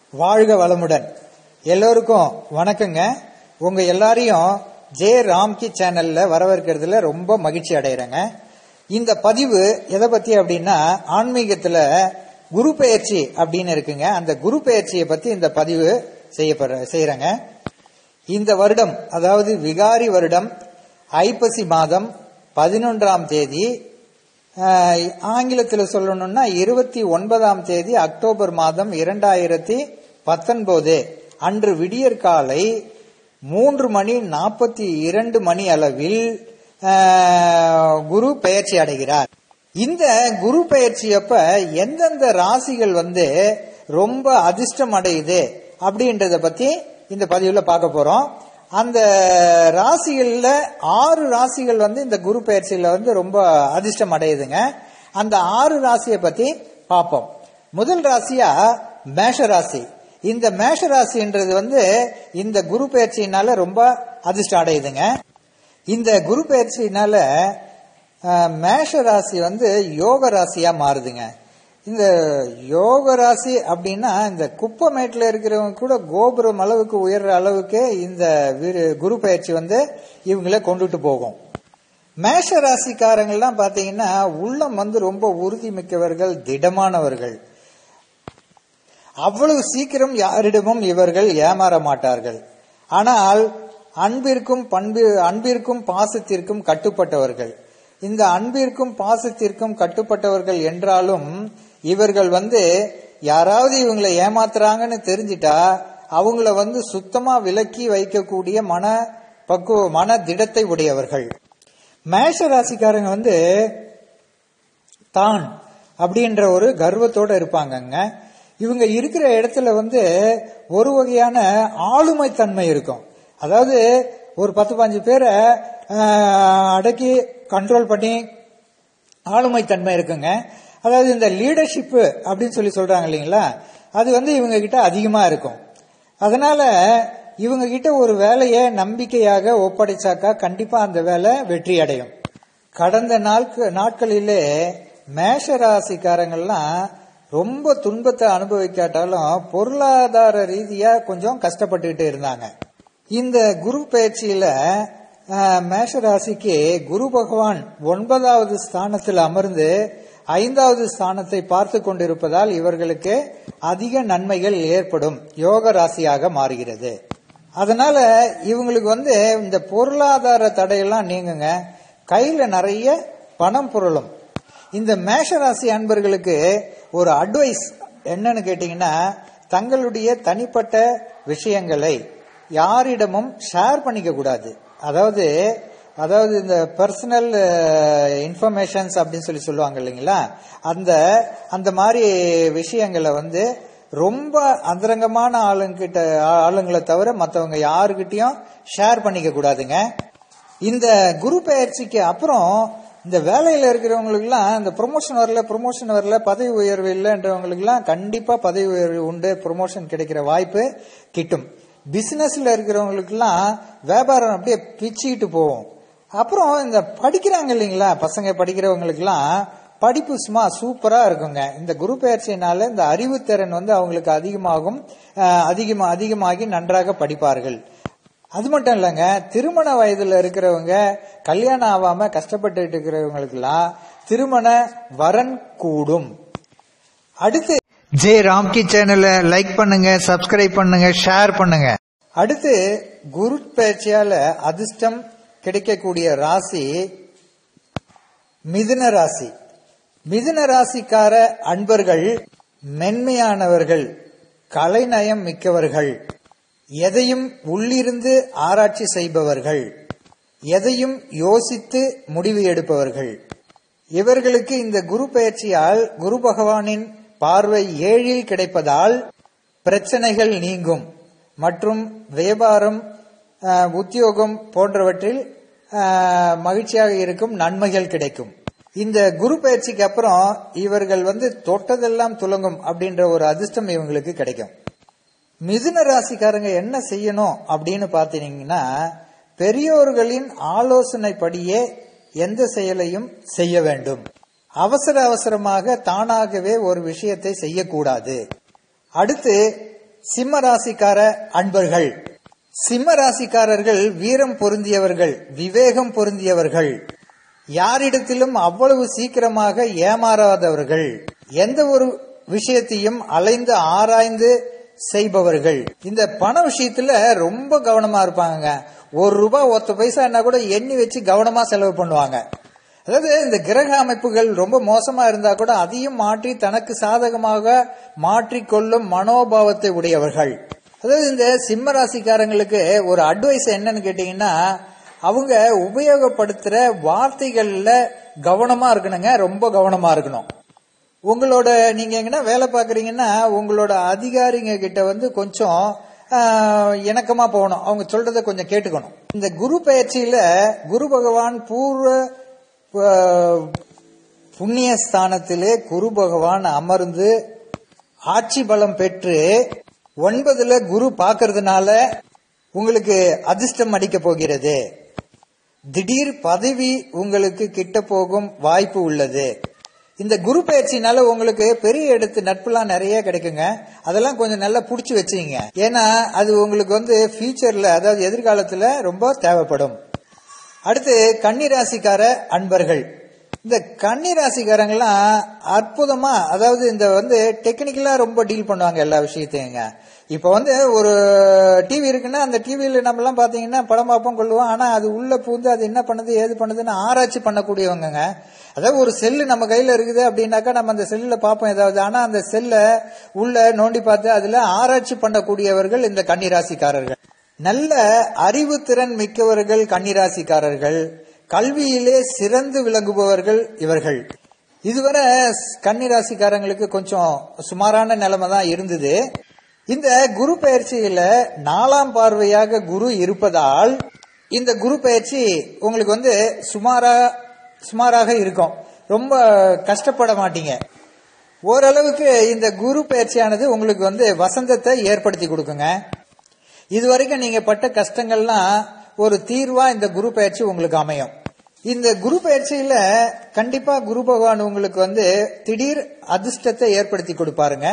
வாழ்க வளமுடன் எல்லோருக்கும் வணக்கங்க உங்க எல்லாரையும் ஜே ராம்கி சேனல்ல வரவேற்கிறதுல ரொம்ப மகிழ்ச்சி அடைகிறேங்க இந்த பதிவு எதை பத்தி அப்படின்னா ஆன்மீகத்துல குரு பெயர்ச்சி அப்படின்னு இருக்குங்க அந்த குரு பெயர்ச்சியை பத்தி இந்த பதிவு செய்யப்படுற செய்யறேங்க இந்த வருடம் அதாவது விகாரி வருடம் ஐப்பசி மாதம் பதினொன்றாம் தேதி ஆங்கிலத்தில் சொல்லணும்னா இருபத்தி ஒன்பதாம் தேதி அக்டோபர் மாதம் இரண்டாயிரத்தி பத்தொன்பது அன்று விடியற் காலை மூன்று மணி நாற்பத்தி இரண்டு மணி அளவில் குரு பெயர்ச்சி அடைகிறார் இந்த குரு பெயர்ச்சி அப்ப எந்தெந்த ராசிகள் வந்து ரொம்ப அதிர்ஷ்டம் அடையுது அப்படின்றத பத்தி இந்த பதிவுல பார்க்க போறோம் அந்த ராசிகள்ல ஆறு ராசிகள் வந்து இந்த குரு பயிற்சியில வந்து ரொம்ப அதிர்ஷ்டம் அடையுதுங்க அந்த ஆறு ராசியை பத்தி பார்ப்போம் முதல் ராசியா மேஷ ராசி இந்த மேஷ ராசின்றது வந்து இந்த குரு பயிற்சியினால ரொம்ப அதிர்ஷ்டம் அடையுதுங்க இந்த குரு பயிற்சியினால மேஷ ராசி வந்து யோக ராசியா மாறுதுங்க இந்த யோக ராசி அப்படின்னா இந்த குப்பமேட்டில் இருக்கிறவங்க கூட கோபுரம் அளவுக்கு உயர்ற அளவுக்கு இந்த குரு பயிற்சி வந்து இவங்கள கொண்டுட்டு போகும் மேஷ ராசிக்காரங்கள்லாம் பார்த்தீங்கன்னா உள்ளம் வந்து ரொம்ப உறுதி மிக்கவர்கள் திடமானவர்கள் அவ்வளவு சீக்கிரம் யாரிடமும் இவர்கள் ஏமாற மாட்டார்கள் ஆனால் அன்பிற்கும் பண்பு அன்பிற்கும் பாசத்திற்கும் கட்டுப்பட்டவர்கள் இந்த அன்பிற்கும் பாசத்திற்கும் கட்டுப்பட்டவர்கள் என்றாலும் இவர்கள் வந்து யாராவது இவங்களை ஏமாத்துறாங்கன்னு தெரிஞ்சிட்டா அவங்கள வந்து சுத்தமா விலக்கி வைக்கக்கூடிய மன பக்குவ மன திடத்தை உடையவர்கள் மேஷ ராசிக்காரங்க வந்து தான் அப்படின்ற ஒரு கர்வத்தோட இருப்பாங்கங்க இவங்க இருக்கிற இடத்துல வந்து ஒரு வகையான ஆளுமை தன்மை இருக்கும் அதாவது ஒரு பத்து பாஞ்சு பேரை அடக்கி கண்ட்ரோல் பண்ணி ஆளுமை தன்மை இருக்குங்க அதாவது இந்த லீடர்ஷிப்பு அப்படின்னு சொல்லி சொல்றாங்க இல்லைங்களா அது வந்து இவங்க கிட்ட அதிகமா இருக்கும் அதனால இவங்க கிட்ட ஒரு வேலையை நம்பிக்கையாக ஒப்படைச்சாக்கா கண்டிப்பா அந்த வேலை வெற்றி அடையும் கடந்த நாட்க நாட்களிலே மேஷ ராசிக்காரங்கள்லாம் ரொம்ப துன்பத்தை அனுபவிக்காட்டாலும் பொருளாதார ரீதியா கொஞ்சம் கஷ்டப்பட்டுக்கிட்டு இருந்தாங்க இந்த குரு பயிற்சியில மேஷ ராசிக்கு குரு பகவான் ஒன்பதாவது ஸ்தானத்தில் அமர்ந்து ஐந்தாவது ஸ்தானத்தை பார்த்து கொண்டிருப்பதால் இவர்களுக்கு அதிக நன்மைகள் ஏற்படும் யோக ராசியாக மாறுகிறது அதனால இவங்களுக்கு வந்து இந்த பொருளாதார தடையெல்லாம் நீங்குங்க கையில நிறைய பணம் பொருளும் இந்த மேஷராசி அன்பர்களுக்கு ஒரு அட்வைஸ் என்னன்னு கேட்டீங்கன்னா தங்களுடைய தனிப்பட்ட விஷயங்களை யாரிடமும் ஷேர் பண்ணிக்க கூடாது அதாவது அதாவது இந்த பர்சனல் இன்ஃபர்மேஷன்ஸ் அப்படின்னு சொல்லி சொல்லுவாங்க இல்லைங்களா அந்த அந்த மாதிரி விஷயங்களை வந்து ரொம்ப அந்தரங்கமான ஆளுங்கிட்ட ஆளுங்களை தவிர மற்றவங்க யாருக்கிட்டையும் ஷேர் பண்ணிக்க கூடாதுங்க இந்த குரு பயிற்சிக்கு அப்புறம் இந்த வேலையில இருக்கிறவங்களுக்குலாம் இந்த ப்ரொமோஷன் வரல ப்ரொமோஷன் வரல பதவி உயர்வு இல்லைன்றவங்களுக்குலாம் கண்டிப்பா பதவி உயர்வு உண்டு ப்ரொமோஷன் கிடைக்கிற வாய்ப்பு கிட்டும் பிசினஸ்ல இருக்கிறவங்களுக்குலாம் வியாபாரம் அப்படியே பிச்சுக்கிட்டு போவோம் அப்புறம் இந்த படிக்கிறாங்க இல்லைங்களா பசங்க படிக்கிறவங்களுக்குலாம் படிப்பு சும்மா சூப்பரா இருக்குங்க இந்த குரு பயிற்சியினால இந்த அறிவுத்திறன் வந்து அவங்களுக்கு அதிகமாகும் அதிகமா அதிகமாகி நன்றாக படிப்பார்கள் அது மட்டும் இல்லைங்க திருமண வயதுல இருக்கிறவங்க கல்யாணம் ஆகாம கஷ்டப்பட்டு இருக்கிறவங்களுக்கெல்லாம் திருமண வரன் கூடும் அடுத்து ஜே ராம்கி சேனலை லைக் பண்ணுங்க சப்ஸ்கிரைப் பண்ணுங்க ஷேர் பண்ணுங்க அடுத்து குரு பயிற்சியால அதிர்ஷ்டம் கிடைக்கக்கூடிய ராசி மிதுன ராசி மிதுன ராசிக்கார அன்பர்கள் மென்மையானவர்கள் கலைநயம் மிக்கவர்கள் எதையும் உள்ளிருந்து ஆராய்ச்சி செய்பவர்கள் எதையும் யோசித்து முடிவு எடுப்பவர்கள் இவர்களுக்கு இந்த குரு பயிற்சியால் குரு பகவானின் பார்வை ஏழில் கிடைப்பதால் பிரச்சனைகள் நீங்கும் மற்றும் வியாபாரம் உத்தியோகம் போன்றவற்றில் மகிழ்ச்சியாக இருக்கும் நன்மைகள் கிடைக்கும் இந்த குரு பயிற்சிக்கு அப்புறம் இவர்கள் வந்து தொட்டதெல்லாம் துலங்கும் அப்படின்ற ஒரு அதிர்ஷ்டம் இவங்களுக்கு கிடைக்கும் மிதுன ராசிக்காரங்க என்ன செய்யணும் அப்படின்னு பார்த்தீங்கன்னா பெரியோர்களின் ஆலோசனைப்படியே எந்த செயலையும் செய்ய வேண்டும் அவசர அவசரமாக தானாகவே ஒரு விஷயத்தை செய்யக்கூடாது அடுத்து சிம்ம ராசிக்கார அன்பர்கள் சிம்ம ராசிக்காரர்கள் வீரம் பொருந்தியவர்கள் விவேகம் பொருந்தியவர்கள் யாரிடத்திலும் அவ்வளவு சீக்கிரமாக ஏமாறாதவர்கள் எந்த ஒரு விஷயத்தையும் அலைந்து ஆராய்ந்து செய்பவர்கள் இந்த பண விஷயத்துல ரொம்ப கவனமா இருப்பாங்க ஒரு ரூபாய் ஒத்த பைசா என்ன கூட எண்ணி வச்சு கவனமா செலவு பண்ணுவாங்க அதாவது இந்த கிரக அமைப்புகள் ரொம்ப மோசமா இருந்தா கூட அதையும் மாற்றி தனக்கு சாதகமாக மாற்றிக்கொள்ளும் மனோபாவத்தை உடையவர்கள் அதாவது இந்த சிம்ம ராசிக்காரங்களுக்கு ஒரு அட்வைஸ் என்னன்னு கேட்டீங்கன்னா அவங்க உபயோகப்படுத்துற வார்த்தைகள்ல கவனமா இருக்கணுங்க ரொம்ப கவனமா இருக்கணும் உங்களோட நீங்க எங்கன்னா வேலை பாக்குறீங்கன்னா உங்களோட அதிகாரிங்க கிட்ட வந்து கொஞ்சம் ஆஹ், இணக்கமா போகணும் அவங்க சொல்றத கொஞ்சம் கேட்டுக்கணும் இந்த குரு பயிற்சியில குரு பகவான் பூர்வ ஆஹ், புண்ணிய ஸ்தானத்திலே குரு பகவான் அமர்ந்து ஆட்சி பலம் பெற்று ஒன்பதுல குரு பார்க்கறதுனால உங்களுக்கு அதிர்ஷ்டம் அடிக்க போகிறது திடீர் பதவி உங்களுக்கு கிட்ட போகும் வாய்ப்பு உள்ளது இந்த குரு பயிற்சினால உங்களுக்கு பெரிய எடுத்து நட்புலாம் நிறைய கிடைக்குங்க அதெல்லாம் கொஞ்சம் நல்லா புடிச்சு வச்சுங்க ஏன்னா அது உங்களுக்கு வந்து ஃபியூச்சர்ல அதாவது எதிர்காலத்துல ரொம்ப தேவைப்படும் அடுத்து கன்னிராசிக்கார அன்பர்கள் இந்த கன்னிராசிக்காரங்களாம் அற்புதமா அதாவது இந்த வந்து டெக்னிக்கலா ரொம்ப டீல் பண்ணுவாங்க எல்லா விஷயத்தையுங்க இப்ப வந்து ஒரு டிவி இருக்குன்னா அந்த டிவியில நம்ம எல்லாம் பாத்தீங்கன்னா படம் பார்ப்போம் கொள்ளுவோம் ஆனா அது உள்ள பூந்து அது என்ன பண்ணுது ஏது பண்ணுதுன்னு ஆராய்ச்சி பண்ணக்கூடியவங்கங்க அதாவது ஒரு செல்லு நம்ம கையில இருக்குது அப்படின்னாக்கா நம்ம அந்த செல்லுல பார்ப்போம் ஏதாவது ஆனா அந்த செல்லை உள்ள நோண்டி பார்த்து அதுல ஆராய்ச்சி பண்ணக்கூடியவர்கள் இந்த கன்னிராசிக்காரர்கள் நல்ல அறிவுத்திறன் மிக்கவர்கள் கன்னிராசிக்காரர்கள் கல்வியிலே சிறந்து விளங்குபவர்கள் இவர்கள் இதுவரை கன்னிராசிக்காரங்களுக்கு கொஞ்சம் சுமாரான நிலைமை தான் இருந்தது இந்த குரு பயிற்சியில நாலாம் பார்வையாக குரு இருப்பதால் இந்த குரு பயிற்சி உங்களுக்கு வந்து சுமாரா சுமாராக இருக்கும் ரொம்ப கஷ்டப்பட மாட்டீங்க ஓரளவுக்கு இந்த குரு பயிற்சியானது உங்களுக்கு வந்து வசந்தத்தை ஏற்படுத்தி கொடுக்குங்க இதுவரைக்கும் நீங்க பட்ட கஷ்டங்கள்லாம் ஒரு தீர்வா இந்த குரு பயிற்சி உங்களுக்கு அமையும் இந்த குரு பயிற்சியில கண்டிப்பா குரு பகவான் உங்களுக்கு வந்து திடீர் அதிர்ஷ்டத்தை ஏற்படுத்தி கொடுப்பாருங்க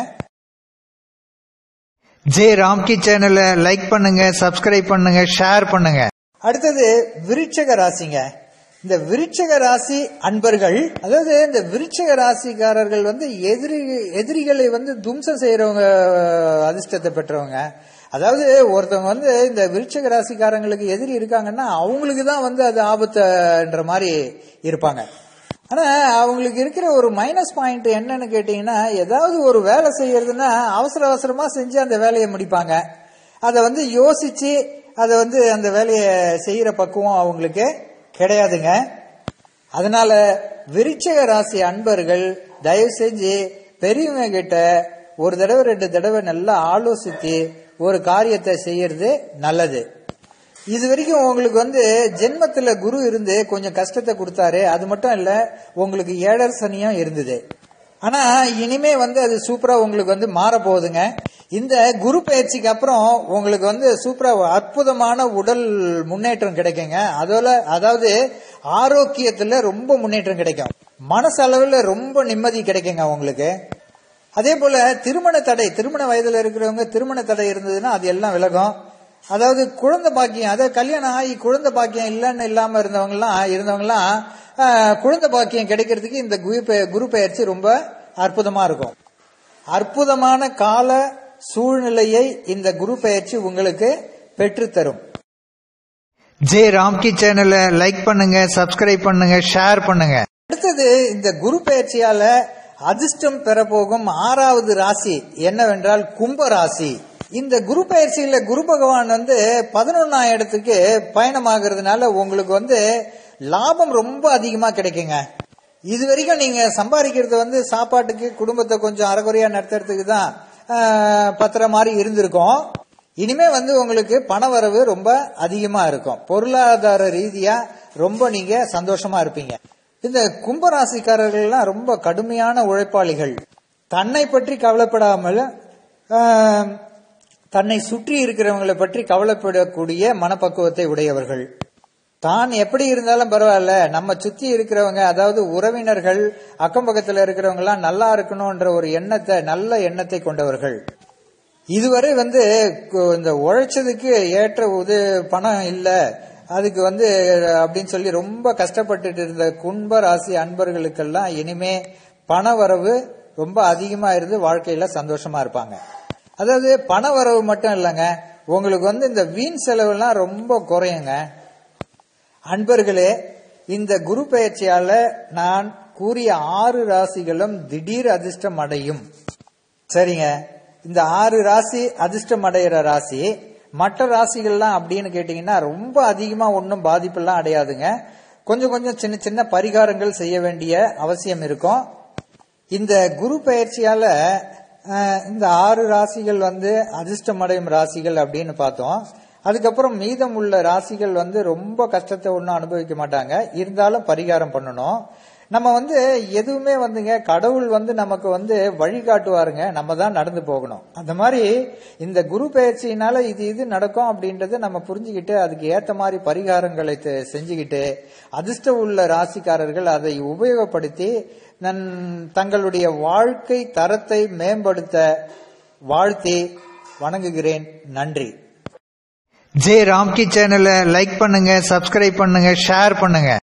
ஜே ராம்கி சேனலை லைக் பண்ணுங்க சப்ஸ்கிரைப் பண்ணுங்க ஷேர் பண்ணுங்க அடுத்தது விருட்சக ராசிங்க இந்த விருட்சக ராசி அன்பர்கள் அதாவது இந்த விருட்சக ராசிக்காரர்கள் வந்து எதிரி எதிரிகளை வந்து தும்சம் செய்யறவங்க அதிர்ஷ்டத்தை பெற்றவங்க அதாவது ஒருத்தவங்க வந்து இந்த விருட்சக ராசிக்காரங்களுக்கு எதிரி இருக்காங்கன்னா அவங்களுக்கு தான் வந்து அது ஆபத்துன்ற மாதிரி இருப்பாங்க ஆனா அவங்களுக்கு இருக்கிற ஒரு மைனஸ் பாயிண்ட் என்னன்னு கேட்டீங்கன்னா ஏதாவது ஒரு வேலை செய்யறதுன்னா அவசர அவசரமா செஞ்சு அந்த வேலையை முடிப்பாங்க அதை வந்து யோசிச்சு அதை வந்து அந்த வேலையை செய்யற பக்குவம் அவங்களுக்கு கிடையாதுங்க அதனால விருட்சக ராசி அன்பர்கள் தயவு செஞ்சு பெரியவங்க கிட்ட ஒரு தடவை ரெண்டு தடவை நல்லா ஆலோசித்து ஒரு காரியத்தை செய்யறது நல்லது இது வரைக்கும் உங்களுக்கு வந்து ஜென்மத்துல குரு இருந்து கொஞ்சம் கஷ்டத்தை கொடுத்தாரு அது மட்டும் இல்ல உங்களுக்கு ஏழர் சனியும் இருந்தது ஆனா இனிமே வந்து அது சூப்பரா உங்களுக்கு வந்து மாற போகுதுங்க இந்த குரு பயிற்சிக்கு அப்புறம் உங்களுக்கு வந்து சூப்பரா அற்புதமான உடல் முன்னேற்றம் கிடைக்குங்க அதோட அதாவது ஆரோக்கியத்துல ரொம்ப முன்னேற்றம் கிடைக்கும் மனசளவுல ரொம்ப நிம்மதி கிடைக்குங்க உங்களுக்கு அதே போல திருமண தடை திருமண வயதுல இருக்கிறவங்க திருமண தடை இருந்ததுன்னா அது எல்லாம் விலகும் அதாவது குழந்தை பாக்கியம் அதாவது கல்யாணம் ஆகி குழந்தை பாக்கியம் இல்லைன்னு இல்லாம இருந்தவங்கலாம் இருந்தவங்கலாம் ஆஹ், குழந்தை பாக்கியம் கிடைக்கிறதுக்கு இந்த குரு பெ- குரு பெயர்ச்சி ரொம்ப அற்புதமா இருக்கும் அற்புதமான கால சூழ்நிலையை இந்த குரு பெயர்ச்சி உங்களுக்கு பெற்றுத்தரும் ஜே ராம்கி சேனலை லைக் பண்ணுங்க சப்ஸ்கிரைப் பண்ணுங்க ஷேர் பண்ணுங்க அடுத்தது இந்த குரு பெயர்ச்சியால அதிர்ஷ்டம் பெறப்போகும் ஆறாவது ராசி என்னவென்றால் கும்ப ராசி இந்த குரு பயிற்சியில குரு பகவான் வந்து பதினொன்னாம் இடத்துக்கு பயணமாகிறதுனால உங்களுக்கு வந்து லாபம் ரொம்ப அதிகமா கிடைக்குங்க இது வரைக்கும் நீங்க சம்பாதிக்கிறது வந்து சாப்பாட்டுக்கு குடும்பத்தை கொஞ்சம் அறகுறையா நடத்துறதுக்கு தான் ஆஹ், பத்துற மாதிரி இருந்திருக்கும் இனிமே வந்து உங்களுக்கு பண வரவு ரொம்ப அதிகமா இருக்கும் பொருளாதார ரீதியா ரொம்ப நீங்க சந்தோஷமா இருப்பீங்க இந்த கும்பராசிக்காரர்கள்லாம் ரொம்ப கடுமையான உழைப்பாளிகள் தன்னை பற்றி கவலைப்படாமல் ஆஹ், தன்னை சுற்றி இருக்கிறவங்களை பற்றி கவலைப்படக்கூடிய மனப்பக்குவத்தை உடையவர்கள் தான் எப்படி இருந்தாலும் பரவாயில்ல நம்ம சுத்தி இருக்கிறவங்க அதாவது உறவினர்கள் அக்கம் பக்கத்துல இருக்கிறவங்க எல்லாம் நல்லா இருக்கணும்ன்ற ஒரு எண்ணத்தை நல்ல எண்ணத்தை கொண்டவர்கள் இதுவரை வந்து கு- இந்த உழைச்சதுக்கு ஏற்ற உது பணம் இல்ல அதுக்கு வந்து அப்படின்னு சொல்லி ரொம்ப கஷ்டப்பட்டுட்டு இருந்த கும்ப ராசி அன்பர்களுக்கெல்லாம் இனிமே பண வரவு ரொம்ப அதிகமா இருந்து வாழ்க்கையில சந்தோஷமா இருப்பாங்க அதாவது பண வரவு மட்டும் இல்லைங்க உங்களுக்கு வந்து இந்த வீண் செலவுலாம் ரொம்ப குறையுங்க அன்பர்களே இந்த குரு பெயர்ச்சியால நான் கூறிய ஆறு ராசிகளும் திடீர் அதிர்ஷ்டம் அடையும் சரிங்க இந்த ஆறு ராசி அதிர்ஷ்டம் அடைகிற ராசி மற்ற ராசிகள்லாம் அப்படின்னு கேட்டீங்கன்னா ரொம்ப அதிகமா ஒன்றும் பாதிப்பெல்லாம் அடையாதுங்க கொஞ்சம் கொஞ்சம் சின்ன சின்ன பரிகாரங்கள் செய்ய வேண்டிய அவசியம் இருக்கும் இந்த குரு பயிற்சியால அஹ், இந்த ஆறு ராசிகள் வந்து அதிர்ஷ்டம் அடையும் ராசிகள் அப்படின்னு பார்த்தோம் அதுக்கப்புறம் மீதம் உள்ள ராசிகள் வந்து ரொம்ப கஷ்டத்தை ஒன்றும் அனுபவிக்க மாட்டாங்க இருந்தாலும் பரிகாரம் பண்ணணும் நம்ம வந்து எதுவுமே வந்துங்க கடவுள் வந்து நமக்கு வந்து வழிகாட்டுவாருங்க நம்ம தான் நடந்து போகணும் அந்த மாதிரி இந்த குரு பயிற்சியினால இது இது நடக்கும் அப்படின்றத நம்ம புரிஞ்சுக்கிட்டு அதுக்கு ஏத்த மாதிரி பரிகாரங்களை தெ- செஞ்சுக்கிட்டு அதிர்ஷ்டம் உள்ள ராசிக்காரர்கள் அதை உபயோகப்படுத்தி நன் தங்களுடைய வாழ்க்கை தரத்தை மேம்படுத்த வாழ்த்தி வணங்குகிறேன் நன்றி ஜே ராம்கி சேனலை லைக் பண்ணுங்க சப்ஸ்கிரைப் பண்ணுங்க ஷேர் பண்ணுங்க